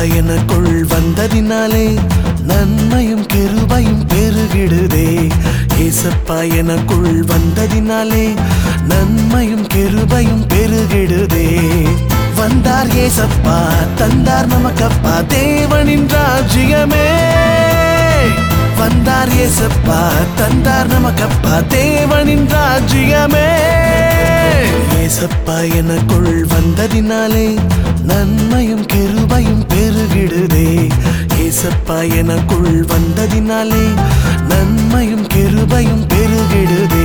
எனக்குள் வந்ததினாலே நன்மையும் கிருபையும் பெருகிடுதே ஏசப்பா எனக்குள் வந்ததினாலே நன்மையும் கிருபையும் பெருகிடுதே வந்தார் ஏசப்பா தந்தார் நமக்கப்பா தேவனின் ராஜ்யமே வந்தார் ஏசப்பா தந்தார் நமக்கப்பா தேவனின் ராஜ்யமே ஏசப்பா எனக்குள் வந்ததினாலே நன்மையும் கிருபையும் பெருகிடுதே ஏசப்பா எனக்குள் வந்ததினாலே நன்மையும் கிருபையும் பெருகிடுதே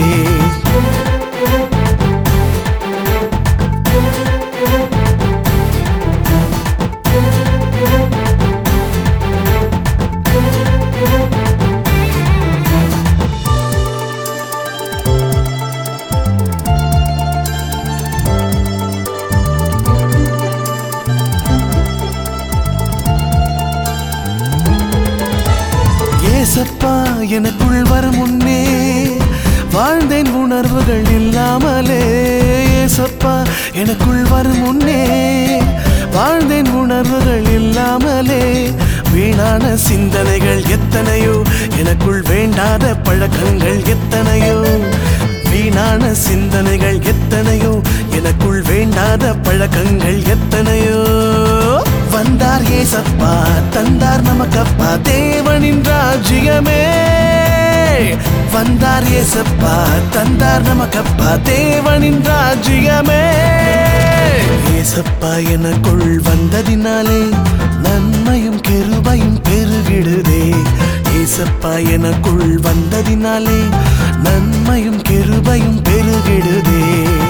ஏசப்பா எனக்குள் வரும் முன்னே வாழ்ந்தேன் உணர்வுகள் இல்லாமலே ஏசப்பா எனக்குள் வரும் முன்னே வாழ்ந்தேன் உணர்வுகள் இல்லாமலே வீணான சிந்தனைகள் எத்தனையோ எனக்குள் வேண்டாத பழக்கங்கள் எத்தனையோ வீணான சிந்தனைகள் எத்தனையோ எனக்குள் வேண்டாத பழக்கங்கள் எத்தனையோ வந்தார் ஏசப்பா தந்தார் நமக்கப்பா தேவனின் ராஜ்யமே வந்தார் ஏசப்பா தந்தார் நமக்கப்பா தேவனின் ராஜ்யமே ஏசப்பா எனக்குள் வந்ததினாலே நன்மையும் கிருபையும் பெருகிடுதே ஏசப்பா எனக்குள் வந்ததினாலே நன்மையும் கிருபையும் பெருகிடுதே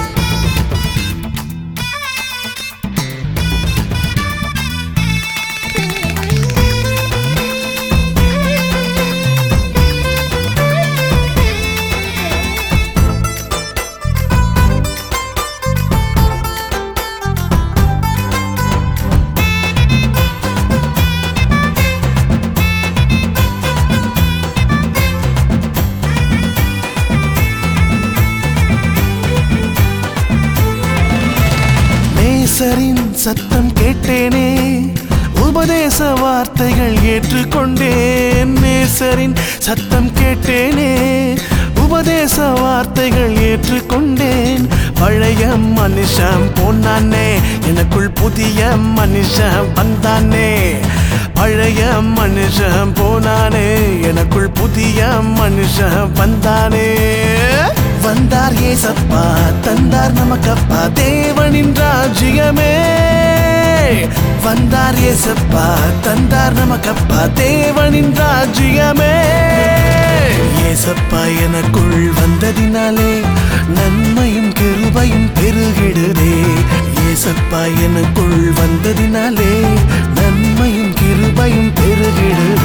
நேசரின் சத்தம் கேட்டேனே உபதேச வார்த்தைகள் ஏற்றுக்கொண்டேன் நேசரின் சத்தம் கேட்டேனே உபதேச வார்த்தைகள் ஏற்றுக்கொண்டேன் பழைய மனுஷன் போனானே எனக்குள் புதிய மனுஷன் வந்தானே பழைய மனுஷன் போனானே எனக்குள் புதிய மனுஷன் வந்தானே வந்தார் ஏசப்பா தந்தார் நமக்கப்பா தேவனின் ராஜ்யமே வந்தார் ஏசப்பா தந்தார் நமக்கப்பா தேவனின் ராஜ்யமே ஏசப்பா எனக்குள் வந்ததினாலே நன்மையும் கிருபையும் பெருகிடுதே ஏசப்பா எனக்குள் வந்ததினாலே நன்மையும் கிருபையும் பெருகிடுதே